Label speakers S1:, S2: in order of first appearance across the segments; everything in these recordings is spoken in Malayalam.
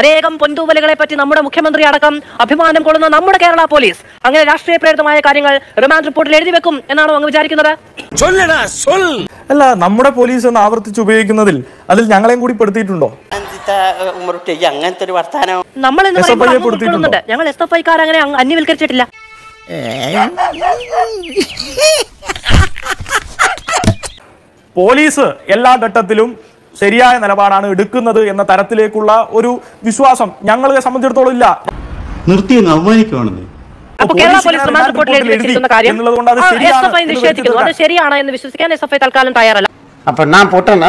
S1: അനേകം പൊന്തൂവലുകളെ പറ്റി നമ്മുടെ മുഖ്യമന്ത്രി അടക്കം അഭിമാനം കൊള്ളുന്ന നമ്മുടെ കേരള പോലീസ് അങ്ങനെ രാഷ്ട്രീയ പ്രേരിതമായ കാര്യങ്ങൾ റിമാൻഡ് റിപ്പോർട്ടിൽ എഴുതി വെക്കും എന്നാണോ അങ്ങ് വിചാരിക്കുന്നത്
S2: അല്ല നമ്മുടെ പോലീസ് എന്ന് ആവർത്തിച്ച് ഉപയോഗിക്കുന്നതിൽ അതിൽ ഞങ്ങളെയും കൂടി പെടുത്തിയിട്ടുണ്ടോ
S3: ഉമ്മറുട്ടി അങ്ങനത്തെ ഒരു വർത്താനം
S1: നമ്മൾ എന്ന്
S2: SFI യെ
S1: പറയുമ്പോൾ അങ്ങ്
S2: കൊടുത്തിട്ടുണ്ടോ?
S1: ഉൾക്കൊള്ളുന്നുണ്ട് ഞങ്ങൾ എസ് എഫ് ഐക്കാർ അങ്ങനെ അങ്ങ് അന്യവൽക്കരിച്ചിട്ടില്ല
S2: പോലീസ് എല്ലാ ഘട്ടത്തിലും ശരിയായ നിലപാടാണ് എടുക്കുന്നത് എന്ന തരത്തിലേക്കുള്ള ഒരു വിശ്വാസം ഞങ്ങളെ സംബന്ധിച്ചിടത്തോളം ഇല്ല
S4: നിർത്തി അങ്ങ് അവമാനിക്കുവാണെന്നേ
S1: അപ്പൊ കേരള
S2: പോലീസ്
S1: പോലീസ് റിമാൻഡ് റിപ്പോർട്ടിൽ എഴുതി
S2: എഴുതി
S1: വെച്ചിരിക്കുന്ന കാര്യം
S2: എന്നുള്ളതുകൊണ്ട് അത്
S1: എസ്
S2: ശരിയാണ്
S1: എഫ് ഐ
S2: എന്ന്
S1: നിഷേധിക്കുന്നു അത്
S2: വരുത്തി
S1: ശരിയാണ് എന്ന് വിശ്വസിക്കാൻ എസ് എഫ് ഐ തൽക്കാലം തയ്യാറല്ല
S5: அப்ப நான் பொட்டனா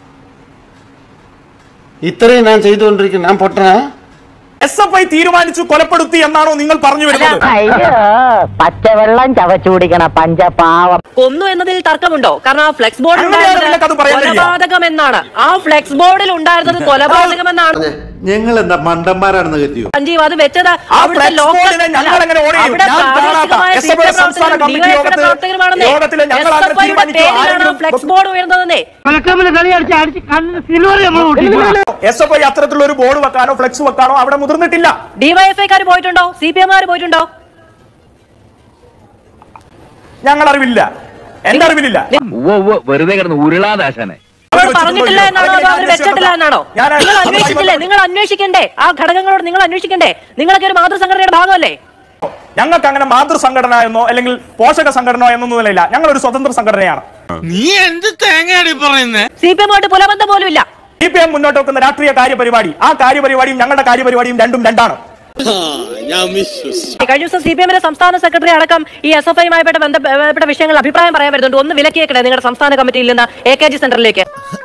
S5: ഇത്രയും ഞാൻ ചെയ്തുകൊണ്ടിരിക്കുന്നു ഞാൻ പൊട്ടനാ
S2: എസ് എഫ് ഐ തീരുമാനിച്ചു കൊലപ്പെടുത്തി എന്നാണോ നിങ്ങൾ പറഞ്ഞു വരുന്നത്
S6: അയ്യോ പച്ചവെള്ളം ചവച്ചു കുടിക്കണ പഞ്ചപാവം
S1: കൊന്നു എന്നതിൽ തർക്കമുണ്ടോ കാരണം ആ ഫ്ലെക്സ് ബോർഡിൽ
S2: അങ്ങനെയാണ്
S1: ഉണ്ടായിരുന്നത്
S2: നിനക്കത് പറയാൻ കഴിയുക.
S1: കൊലപാതകം എന്നാണ് ആ ഫ്ലെക്സ് ബോർഡിൽ ഉണ്ടായിരുന്നത് കൊലപാതകം എന്നാണ്
S4: ഞങ്ങൾ എന്താ മണ്ടന്മാരാണെന്ന് കരുതിയോ
S1: സഞ്ജീവ് അത് വെച്ചത്
S2: ആ
S1: അവിടുത്തെ
S2: ഫ്ലെക്സ്
S1: ലോക്കൽ
S2: ബോർഡിനെ ഞങ്ങൾ എങ്ങനെ ഓൺ ചെയ്യും?
S1: അവിടെ
S2: ഞാൻ കാണാത്ത
S1: പ്രാദേശികമായ
S2: എസ് എഫ് ഐ
S1: CPM
S2: സംസ്ഥാന
S1: പ്രവർത്തകരും
S2: കമ്മിറ്റി
S1: DYFI
S2: യോഗത്തിൽ-
S1: പ്രവർത്തകരുമാണെന്നേ.
S2: യോഗത്തിൽ ഞങ്ങൾ അങ്ങനെ
S1: SFI യുടെ
S2: തീരുമാനിച്ചു.
S1: പേരിലാണ്
S2: ആരെങ്കിലും
S1: ഫ്ലെക്സ് ബോർഡ് ഉയർന്നതെന്നേ
S2: എസ് എഫ് ഐ അത്തരത്തിലുള്ള ഒരു ബോർഡ് വെക്കാനോ ഫ്ലെക്സ് വെക്കാനോ അവിടെ മുതിർന്നിട്ടില്ല
S1: ഡിവൈഎഫ്ഐക്കാർ പോയിട്ടുണ്ടോ സി പി എംകാർ പോയിട്ടുണ്ടോ
S2: ഞങ്ങൾ അറിവില്ല എന്റെ അറിവിലില്ല
S7: വെറുതെ കിടന്ന് ഉരുളാദാശനെ
S1: അവർ പറഞ്ഞിട്ടില്ല എന്നാണോ അതോ അവർ വെച്ചിട്ടില്ല എന്നാണോ
S2: ഞാൻ-
S1: നിങ്ങൾ അന്വേഷിച്ചില്ലേ നിങ്ങൾ അന്വേഷിക്കണ്ടേ ആ ഘടകങ്ങളോട് നിങ്ങൾ അന്വേഷിക്കണ്ടേ നിങ്ങളൊക്കെ ഒരു മാതൃസംഘടനയുടെ ഭാഗമല്ലേ
S2: ഞങ്ങൾക്ക് അങ്ങനെ മാതൃസംഘടന എന്നോ അല്ലെങ്കിൽ പോഷക സംഘടന എന്നൊന്നും നിലയില്ല ഞങ്ങൾ ഒരു സ്വതന്ത്ര സംഘടനയാണ്
S8: നീ എന്ത് തേങ്ങയാടി പറയുന്നേ
S1: സി പി എമ്മായിട്ട് പുലബന്ധം പോലും ഇല്ല
S2: സി പി എം മുന്നോട്ട് വെക്കുന്ന രാഷ്ട്രീയ കാര്യപരിപാടി ആ കാര്യപരിപാടിയും ഞങ്ങളുടെ കാര്യപരിപാടിയും രണ്ടും രണ്ടാണ്
S1: കഴിഞ്ഞ ദിവസം സി പി എമ്മിന്റെ സംസ്ഥാന സെക്രട്ടറി അടക്കം ഈ എസ് എഫ് ഐയുമായി ബന്ധപ്പെട്ട വിഷയങ്ങൾ അഭിപ്രായം പറയാൻ വരുന്നുണ്ട് ഒന്ന് വിലക്കിയേക്കണേ നിങ്ങളുടെ സംസ്ഥാന കമ്മിറ്റിയിൽ നിന്ന് എ കെ ജി സെന്ററിലേക്ക്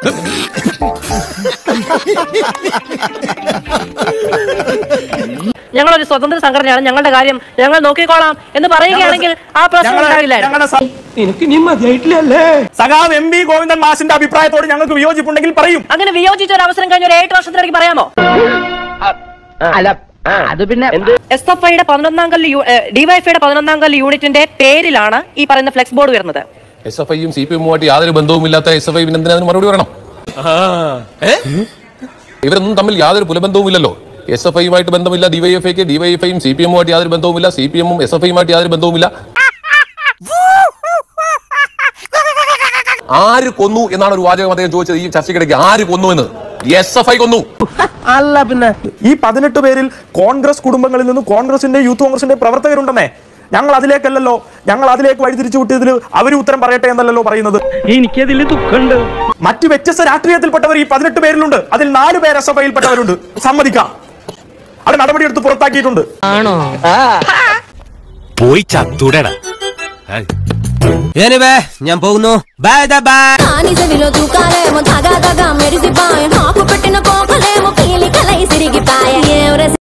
S1: ഞങ്ങളൊരു സ്വതന്ത്ര സംഘടനയാണ് ഞങ്ങളുടെ കാര്യം ഞങ്ങൾ നോക്കിക്കോളാം എന്ന് പറയുകയാണെങ്കിൽ ആ പ്രശ്നം
S2: ഞങ്ങളെ-
S1: ഉണ്ടാകില്ലായിരുന്നു
S2: ഞങ്ങളുടെ സ- സഖാവ് എം വി ഗോവിന്ദൻ മാഷിന്റെ അഭിപ്രായത്തോട് ഞങ്ങൾക്ക് വിയോജിപ്പുണ്ടെങ്കിൽ പറയും
S1: അങ്ങനെ വിയോജിച്ച ഒരു അവസരം കഴിഞ്ഞ ഒരു ഏഴ് വർഷത്തിലേക്ക് പറയാമോ
S6: അല്ല അത് പിന്നെ
S1: എസ് എഫ് ഐയുടെ പതിനൊന്നാം കല്ല് ഡിവൈഎഫ്ഐയുടെ പതിനൊന്നാം കല്ല് യൂണിറ്റിന്റെ പേരിലാണ് ഈ പറയുന്ന ഫ്ലെക്സ് ബോർഡ് വരുന്നത്
S7: എസ് എഫ് ഐയും സി പി എമ്മുമായിട്ട് യാതൊരു ബന്ധവുമില്ലാത്ത എസ് എഫ് ഐ പിന്നെ എന്തിനാ അതിന് മറുപടി പറയണം ഇവരൊന്നും തമ്മിൽ യാതൊരു പുലബന്ധവുമില്ലല്ലോ എസ് എഫ് ഐയുമായിട്ട് ബന്ധമില്ല ഡിവൈഎഫ്ഐക്ക് ഡിവൈഎഫ്ഐയും സി പി എമ്മുമായിട്ട് യാതൊരു ബന്ധവുമില്ല സി പി എമ്മും എസ് എഫ് ഐയുമായിട്ട് യാതൊരു ബന്ധവുമില്ല ആര് കൊന്നു എന്നാണ് ഒരു വാചകം അദ്ദേഹം ചോദിച്ചത് ഈ ചർച്ചയ്ക്കിടയ്ക്ക് ആര് കൊന്നു എന്ന് എസ് എഫ് ഐ കൊന്നു
S6: അല്ല പിന്നെ
S2: ഈ പതിനെട്ട് പേരിൽ കോൺഗ്രസ് കുടുംബങ്ങളിൽ നിന്ന് കോൺഗ്രസിന്റെ യൂത്ത് കോൺഗ്രസിന്റെ പ്രവർത്തകരുണ്ടെന്നേ ഞങ്ങൾ അതിലേക്കല്ലല്ലോ ഞങ്ങൾ അതിലേക്ക് വഴിതിരിച്ചു വിട്ടതിൽ അവര് ഉത്തരം പറയട്ടെ എന്നല്ലല്ലോ പറയുന്നത്
S6: എനിക്കതിൽ ദുഃഖമുണ്ട്
S2: മറ്റു വ്യത്യസ്ത രാഷ്ട്രീയത്തിൽപ്പെട്ടവർ ഈ പതിനെട്ട് പേരിലുണ്ട് അതിൽ നാല് പേർ എസ് എഫ് ഐയിൽപ്പെട്ടവരുണ്ട് സമ്മതിക്കാം അത് നടപടിയെടുത്ത് പുറത്താക്കിയിട്ടുണ്ട്
S8: പോയി ചത്തൂടടാ
S9: ഞാൻ പോകുന്നു bye bye
S10: Ani se vino tu care, mo taga taga